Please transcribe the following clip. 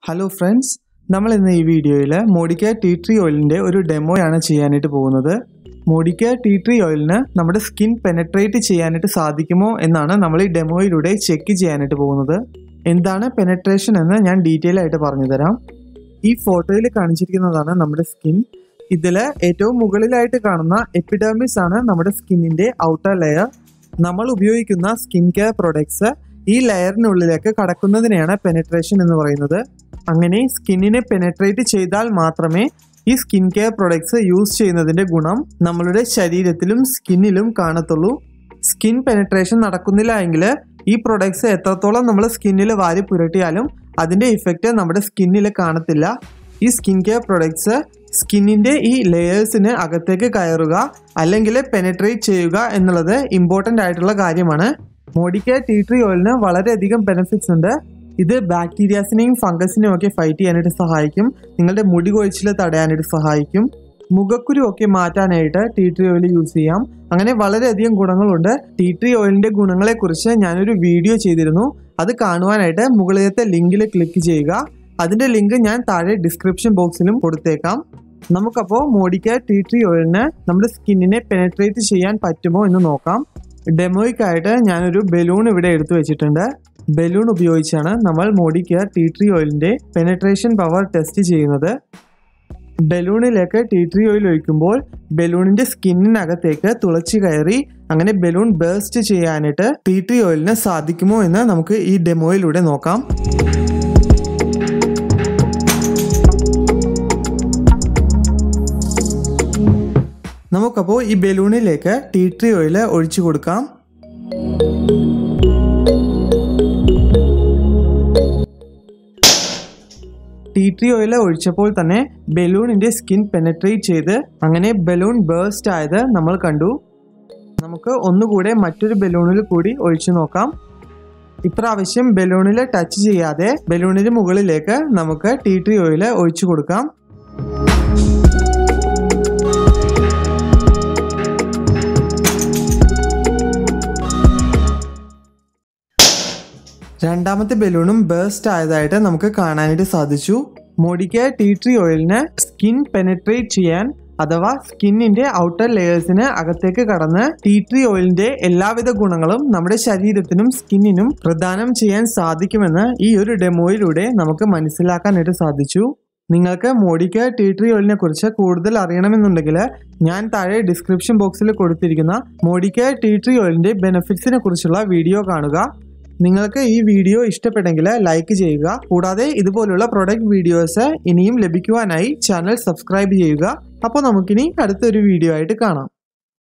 hello friends നമ്മൾ ഇന്ന് ഈ വീഡിയോയിൽ മോഡിക്ക ടീ ട്രീ ഓയിലിൻ്റെ ഒരു ഡെമോയാണ് ചെയ്യാനായിട്ട് പോകുന്നത് മോഡിക്ക ടീ ട്രീ ഓയിലിന് നമ്മുടെ സ്കിൻ പെനട്രേറ്റ് ചെയ്യാനായിട്ട് സാധിക്കുമോ എന്നാണ് നമ്മൾ ഈ ഡെമോയിലൂടെ ചെക്ക് ചെയ്യാനായിട്ട് പോകുന്നത് എന്താണ് പെനട്രേഷൻ എന്ന് ഞാൻ ഡീറ്റെയിൽ ആയിട്ട് പറഞ്ഞു തരാം ഈ ഫോട്ടോയിൽ കാണിച്ചിരിക്കുന്നതാണ് നമ്മുടെ സ്കിൻ ഇതിൽ ഏറ്റവും മുകളിലായിട്ട് കാണുന്ന എപ്പിഡെർമിസ് ആണ് നമ്മുടെ സ്കിന്നിൻ്റെ ഔട്ടർ ലെയർ നമ്മൾ ഉപയോഗിക്കുന്ന സ്കിൻ കെയർ പ്രൊഡക്ട്സ് ഈ ലെയറിനുള്ളിലേക്ക് കടക്കുന്നതിനെയാണ് പെനട്രേഷൻ എന്ന് പറയുന്നത് അങ്ങനെ സ്കിന്നിനെ പെനട്രേറ്റ് ചെയ്താൽ മാത്രമേ ഈ സ്കിൻ കെയർ പ്രൊഡക്ട്സ് യൂസ് ചെയ്യുന്നതിന്റെ ഗുണം നമ്മളുടെ ശരീരത്തിലും സ്കിന്നിലും കാണത്തുള്ളൂ സ്കിൻ പെനട്രേഷൻ നടക്കുന്നില്ല എങ്കിൽ ഈ പ്രൊഡക്ട്സ് എത്രത്തോളം നമ്മൾ സ്കിന്നിൽ വാരി പുരട്ടിയാലും അതിന്റെ ഇഫക്റ്റ് നമ്മുടെ സ്കിന്നിൽ കാണത്തില്ല ഈ സ്കിൻ കെയർ പ്രൊഡക്ട്സ് സ്കിന്നിന്റെ ഈ ലെയേഴ്സിന് അകത്തേക്ക് കയറുക അല്ലെങ്കിൽ പെനട്രേറ്റ് ചെയ്യുക എന്നുള്ളത് ഇമ്പോർട്ടൻ്റ് ആയിട്ടുള്ള കാര്യമാണ് മോഡിക്ക ടീ ട്രീ ഓയിലിന് വളരെയധികം ബെനിഫിറ്റ്സ് ഉണ്ട് ഇത് ബാക്ടീരിയാസിനെയും ഫംഗസിനെയും ഒക്കെ ഫൈറ്റ് ചെയ്യാനായിട്ട് സഹായിക്കും നിങ്ങളുടെ മുടി കൊഴിച്ചിൽ തടയാനായിട്ട് സഹായിക്കും മുഖക്കുരു ഒക്കെ മാറ്റാനായിട്ട് ടീ ട്രീ ഓയിൽ യൂസ് ചെയ്യാം അങ്ങനെ വളരെയധികം ഗുണങ്ങളുണ്ട് ടീ ട്രീ ഓയിലിന്റെ ഗുണങ്ങളെക്കുറിച്ച് ഞാനൊരു വീഡിയോ ചെയ്തിരുന്നു അത് കാണുവാനായിട്ട് മുകളിലത്തെ ലിങ്കിൽ ക്ലിക്ക് ചെയ്യുക അതിന്റെ ലിങ്ക് ഞാൻ താഴെ ഡിസ്ക്രിപ്ഷൻ ബോക്സിലും കൊടുത്തേക്കാം നമുക്കപ്പോൾ മോഡിക്ക ടീ ട്രീ ഓയിലിന് നമ്മുടെ സ്കിന്നിനെ പെനട്രേറ്റ് ചെയ്യാൻ പറ്റുമോ എന്ന് നോക്കാം ഡെമോയ്ക്കായിട്ട് ഞാനൊരു ബലൂൺ ഇവിടെ എടുത്തു വെച്ചിട്ടുണ്ട് ബലൂൺ ഉപയോഗിച്ചാണ് നമ്മൾ മോഡിക്ക ടീ ട്രീ ഓയിലിന്റെ പെനട്രേഷൻ പവർ ടെസ്റ്റ് ചെയ്യുന്നത് ബലൂണിലേക്ക് ടീ ട്രീ ഓയിൽ ഒഴിക്കുമ്പോൾ ബലൂണിന്റെ സ്കിന്നിനകത്തേക്ക് തുളച്ചു കയറി അങ്ങനെ ബലൂൺ ബേസ്റ്റ് ചെയ്യാനായിട്ട് ടീ ട്രീ ഓയിലിന് സാധിക്കുമോ എന്ന് നമുക്ക് ഈ ഡെമോയിലൂടെ നോക്കാം നമുക്കപ്പോൾ ഈ ബലൂണിലേക്ക് ടീ ട്രീ ഓയിൽ ഒഴിച്ചു കൊടുക്കാം ടീ ട്രീ ഓയിൽ ഒഴിച്ചപ്പോൾ തന്നെ ബലൂണിന്റെ സ്കിൻ പെനട്രേറ്റ് ചെയ്ത് അങ്ങനെ ബലൂൺ ബേസ്റ്റ് ആയത് നമ്മൾ കണ്ടു നമുക്ക് ഒന്നുകൂടെ മറ്റൊരു ബലൂണിൽ കൂടി ഒഴിച്ചു നോക്കാം ഇപ്രാവശ്യം ബലൂണിൽ ടച്ച് ചെയ്യാതെ ബലൂണിന് മുകളിലേക്ക് നമുക്ക് ടീ ട്രീ ഓയിൽ ഒഴിച്ചു കൊടുക്കാം രണ്ടാമത്തെ ബലൂണും ബേസ്റ്റ് ആയതായിട്ട് നമുക്ക് കാണാനായിട്ട് സാധിച്ചു മോഡിക്ക ടീ ട്രീ ഓയിലിന് സ്കിൻ പെനട്രേറ്റ് ചെയ്യാൻ അഥവാ സ്കിന്നിന്റെ ഔട്ടർ ലെയേഴ്സിന് അകത്തേക്ക് കടന്ന് ടീ ട്രീ ഓയിലിന്റെ എല്ലാവിധ ഗുണങ്ങളും നമ്മുടെ ശരീരത്തിനും സ്കിന്നിനും പ്രദാനം ചെയ്യാൻ സാധിക്കുമെന്ന് ഈ ഒരു ഡെമോയിലൂടെ നമുക്ക് മനസ്സിലാക്കാനായിട്ട് സാധിച്ചു നിങ്ങൾക്ക് മോഡിക്ക ടീ ട്രീ ഓയിലിനെ കുറിച്ച് കൂടുതൽ അറിയണമെന്നുണ്ടെങ്കിൽ ഞാൻ താഴെ ഡിസ്ക്രിപ്ഷൻ ബോക്സിൽ കൊടുത്തിരിക്കുന്ന മോഡിക്ക ടീ ട്രീ ഓയിലിന്റെ ബെനിഫിറ്റ്സിനെ കുറിച്ചുള്ള വീഡിയോ കാണുക നിങ്ങൾക്ക് ഈ വീഡിയോ ഇഷ്ടപ്പെട്ടെങ്കിൽ ലൈക്ക് ചെയ്യുക കൂടാതെ ഇതുപോലുള്ള പ്രൊഡക്റ്റ് വീഡിയോസ് ഇനിയും ലഭിക്കുവാനായി ചാനൽ സബ്സ്ക്രൈബ് ചെയ്യുക അപ്പോൾ നമുക്കിനി അടുത്തൊരു വീഡിയോ ആയിട്ട് കാണാം